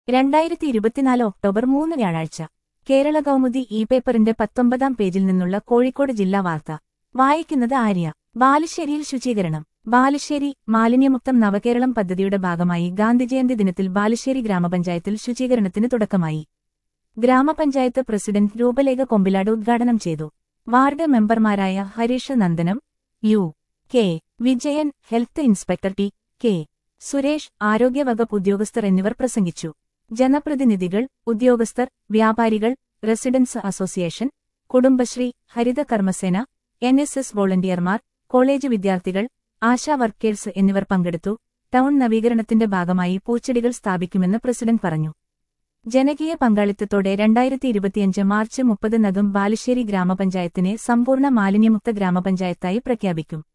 രണ്ടായിരത്തി ഇരുപത്തിനാല് ഒക്ടോബർ മൂന്ന് വ്യാഴാഴ്ച കേരള കൗമുദി ഇ പേപ്പറിന്റെ പത്തൊമ്പതാം പേജിൽ നിന്നുള്ള കോഴിക്കോട് ജില്ലാ വാർത്ത വായിക്കുന്നത് ആര്യ ബാലുശ്ശേരിയിൽ ശുചീകരണം ബാലുശ്ശേരി മാലിന്യമുക്തം നവകേരളം പദ്ധതിയുടെ ഭാഗമായി ഗാന്ധിജയന്തി ദിനത്തിൽ ബാലുശ്ശേരി ഗ്രാമപഞ്ചായത്തിൽ ശുചീകരണത്തിന് തുടക്കമായി ഗ്രാമപഞ്ചായത്ത് പ്രസിഡന്റ് രൂപലേഖ കൊമ്പിലാട് ഉദ്ഘാടനം ചെയ്തു വാർഡ് മെമ്പർമാരായ Harish Nandanam U K Vijayan health inspector T K Suresh ആരോഗ്യവകുപ്പ് ഉദ്യോഗസ്ഥർ എന്നിവർ പ്രസംഗിച്ചു ജനപ്രതിനിധികൾ ഉദ്യോഗസ്ഥർ വ്യാപാരികൾ residence association Kudumbashree Haritha Karmasena N S S വോളണ്ടിയർമാർ കോളേജ് വിദ്യാർത്ഥികൾ ആശാ വർക്കേഴ്സ് എന്നിവർ പങ്കെടുത്തു ടൗൺ നവീകരണത്തിന്റെ ഭാഗമായി പൂച്ചെടികൾ സ്ഥാപിക്കുമെന്ന് പ്രസിഡന്റ് പറഞ്ഞു ജനകീയ പങ്കാളിത്തത്തോടെ രണ്ടായിരത്തി ഇരുപത്തിയഞ്ച് മാർച്ച് മുപ്പതിനകം ബാലുശ്ശേരി ഗ്രാമപഞ്ചായത്തിനെ സമ്പൂർണ്ണ മാലിന്യമുക്ത ഗ്രാമപഞ്ചായത്തായി പ്രഖ്യാപിക്കും